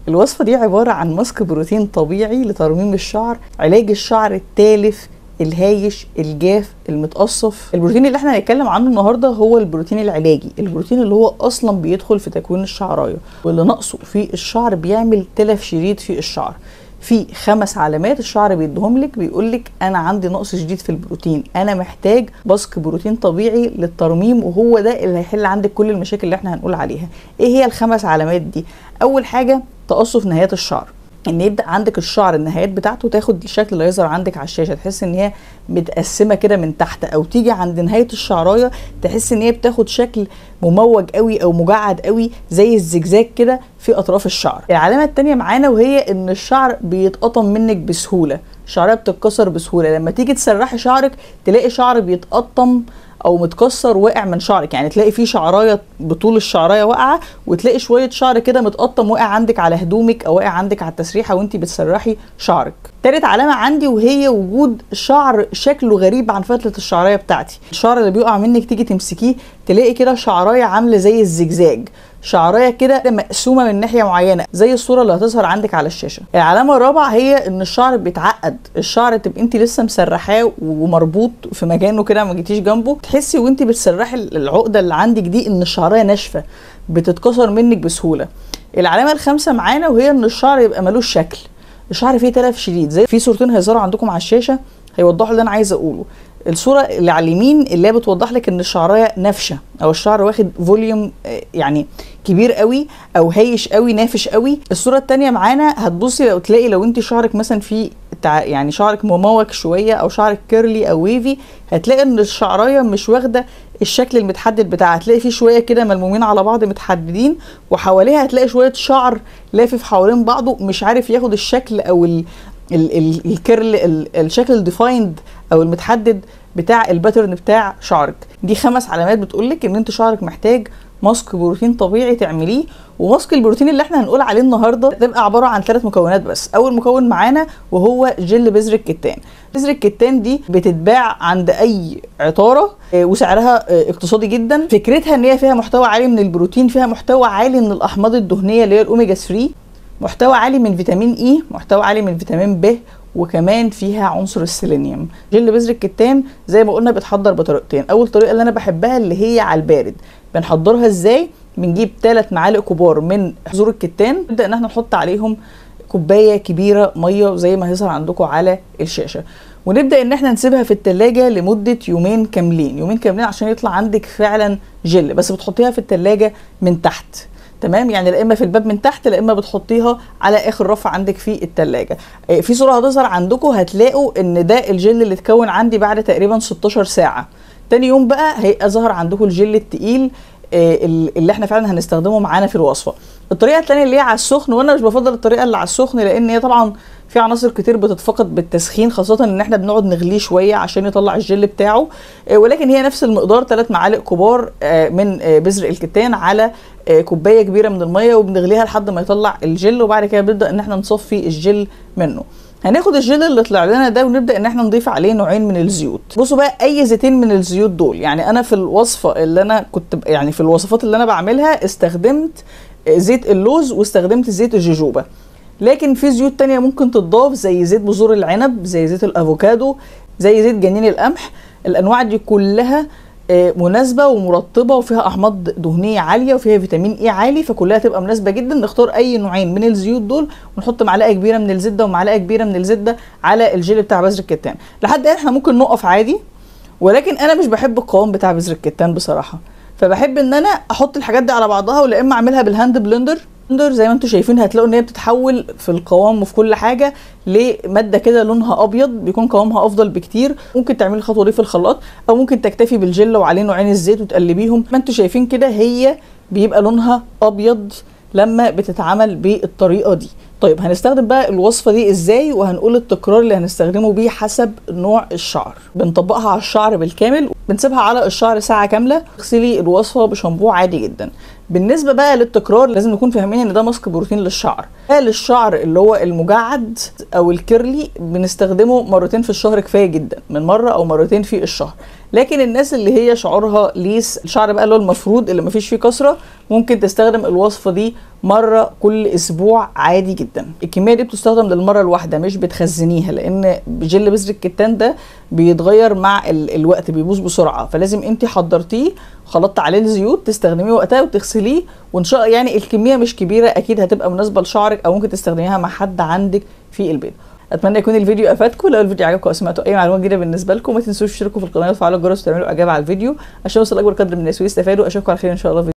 الوصفة دي عبارة عن ماسك بروتين طبيعي لترميم الشعر علاج الشعر التالف الهايش الجاف المتقصف البروتين اللي احنا هنتكلم عنه النهارده هو البروتين العلاجي البروتين اللي هو اصلا بيدخل في تكوين الشعرايه واللي نقصه في الشعر بيعمل تلف شديد في الشعر في خمس علامات الشعر بيديهم لك بيقول لك انا عندي نقص شديد في البروتين انا محتاج باسك بروتين طبيعي للترميم وهو ده اللي هيحل عندك كل المشاكل اللي احنا هنقول عليها ايه هي الخمس علامات دي اول حاجه تقصف نهايات الشعر ان يبدا عندك الشعر النهايات بتاعته تاخد الشكل اللي يظهر عندك على الشاشه تحس ان هي متقسمه كده من تحت او تيجي عند نهايه الشعرايه تحس ان هي بتاخد شكل مموج قوي او مجعد قوي زي الزجزاج كده في اطراف الشعر العلامه الثانيه معانا وهي ان الشعر بيتقطم منك بسهوله شعرها بتتكسر بسهوله لما تيجي تسرحي شعرك تلاقي شعر بيتقطم او متكسر واقع من شعرك يعني تلاقي في شعرايه بطول الشعرايه واقعه وتلاقي شويه شعر كده متقطم واقع عندك على هدومك او واقع عندك على التسريحه وانت بتسرحي شعرك تالت علامه عندي وهي وجود شعر شكله غريب عن فتله الشعرايه بتاعتي الشعر اللي بيقع منك تيجي تمسكيه تلاقي كده شعرايه عامله زي الزجزاج شعرايه كده مقسومه من ناحيه معينه زي الصوره اللي هتظهر عندك على الشاشه العلامه الرابعه هي ان الشعر بيتعقد الشعر تبقى انت لسه مسرحاه ومربوط في مكانه كده ما جيتيش جنبه تحسي وانت بتسرحي العقده اللي عندك دي ان الشعرايه ناشفه بتتكسر منك بسهوله العلامه الخامسه معانا وهي ان الشعر يبقى ملوش شكل الشعر فيه تلف شديد زي في صورتين هيظهروا عندكم على الشاشه هيوضحوا اللي انا عايزه اقوله الصوره اللي على اليمين اللي هي بتوضح لك ان الشعرايه نافشه او الشعر واخد فوليوم يعني كبير قوي او هايش قوي نافش قوي الصوره الثانيه معانا هتبصي لو تلاقي لو انت شعرك مثلا في يعني شعرك مموج شويه او شعرك كيرلي او ويفي هتلاقي ان الشعرايه مش واخده الشكل المتحدد بتاعها هتلاقي في شويه كده ملمومين على بعض متحددين وحواليها هتلاقي شويه شعر لافف حوالين بعضه مش عارف ياخد الشكل او ال الكيرل الشكل الديفايند او المتحدد بتاع الباترن بتاع شعرك دي خمس علامات بتقولك ان انت شعرك محتاج ماسك بروتين طبيعي تعمليه وماسك البروتين اللي احنا هنقول عليه النهارده تبقى عباره عن ثلاث مكونات بس اول مكون معانا وهو جل بذر الكتان بذر الكتان دي بتتباع عند اي عطاره وسعرها اقتصادي جدا فكرتها ان هي فيها محتوى عالي من البروتين فيها محتوى عالي من الاحماض الدهنيه اللي هي الاوميجا 3 محتوى عالي من فيتامين اي محتوى عالي من فيتامين ب وكمان فيها عنصر السيلينيوم جل بذر الكتان زي ما قلنا بتحضر بطريقتين اول طريقه اللي انا بحبها اللي هي على البارد بنحضرها ازاي بنجيب ثلاث معالق كبار من حزور الكتان نبدا ان احنا نحط عليهم كوبايه كبيره ميه زي ما هيظهر عندكم على الشاشه ونبدا ان احنا نسيبها في التلاجة لمده يومين كاملين يومين كاملين عشان يطلع عندك فعلا جل بس بتحطيها في التلاجة من تحت تمام يعني لا اما في الباب من تحت لا اما بتحطيها على اخر رف عندك في التلاجة في صوره هتظهر عندكم هتلاقوا ان ده الجل اللي اتكون عندي بعد تقريبا 16 ساعه تاني يوم بقى هيبقى ظهر عندكم الجل التقيل اللي احنا فعلا هنستخدمه معانا في الوصفه الطريقه الثانيه اللي هي على السخن وانا مش بفضل الطريقه اللي على السخن لان هي طبعا في عناصر كتير بتتفقد بالتسخين خاصه ان احنا بنقعد نغليه شويه عشان يطلع الجل بتاعه ولكن هي نفس المقدار ثلاث معالق كبار من بذر الكتان على كوبايه كبيره من الميه وبنغليها لحد ما يطلع الجل وبعد كده بنبدا ان احنا نصفي الجل منه هناخد الجل اللي طلع لنا ده ونبدا ان احنا نضيف عليه نوعين من الزيوت بصوا بقى اي زيتين من الزيوت دول يعني انا في الوصفه اللي انا كنت يعني في الوصفات اللي انا بعملها استخدمت زيت اللوز واستخدمت زيت الجوجوبا لكن في زيوت تانية ممكن تضاف زي زيت بذور العنب زي زيت الافوكادو زي زيت جنين القمح الانواع دي كلها مناسبه ومرطبه وفيها احماض دهنيه عاليه وفيها فيتامين اي عالي فكلها تبقى مناسبه جدا نختار اي نوعين من الزيوت دول ونحط معلقه كبيره من الزبده ومعلقه كبيره من الزبده على الجيل بتاع بذر الكتان لحد احنا ممكن نقف عادي ولكن انا مش بحب القوام بتاع بذر الكتان بصراحه فبحب ان انا احط الحاجات دي على بعضها ولا اما اعملها بالهاند بلندر بلندر زي ما انتم شايفين هتلاقوا ان هي بتتحول في القوام وفي كل حاجه لماده كده لونها ابيض بيكون قوامها افضل بكتير ممكن تعملي الخطوه دي في الخلاط او ممكن تكتفي بالجل وعليه نوعين الزيت وتقلبيهم ما انتم شايفين كده هي بيبقى لونها ابيض لما بتتعمل بالطريقه دي طيب هنستخدم بقى الوصفه دي ازاي وهنقول التكرار اللي هنستخدمه بيه حسب نوع الشعر بنطبقها على الشعر بالكامل بنسيبها على الشعر ساعه كامله اغسلي الوصفه بشامبو عادي جدا بالنسبه بقى للتكرار لازم نكون فاهمين ان ده ماسك بروتين للشعر للشعر اللي هو المجعد او الكيرلي بنستخدمه مرتين في الشهر كفايه جدا من مره او مرتين في الشهر لكن الناس اللي هي شعورها ليس الشعر بقى اللي هو المفروض اللي مفيش فيه كسره ممكن تستخدم الوصفه دي مره كل اسبوع عادي جدا الكميه دي بتستخدم للمره الواحده مش بتخزنيها لان جل بذر الكتان ده بيتغير مع ال الوقت بيبوظ بسرعه فلازم انت حضرتيه خلطت عليه الزيوت تستخدميه وقتها وتغسليه وان شاء يعني الكميه مش كبيره اكيد هتبقى مناسبه لشعرك او ممكن تستخدميها مع حد عندك في البيت اتمنى يكون الفيديو افادكم لو الفيديو عجبكم او سمعتوا اي معلومه جديده بالنسبه لكم ما تنسوش تشتركوا في القناه وتفعلوا الجرس وتعملوا اعجاب على الفيديو عشان يوصل اكبر قدر من الناس ويستفادوا اشوفكم على خير ان شاء الله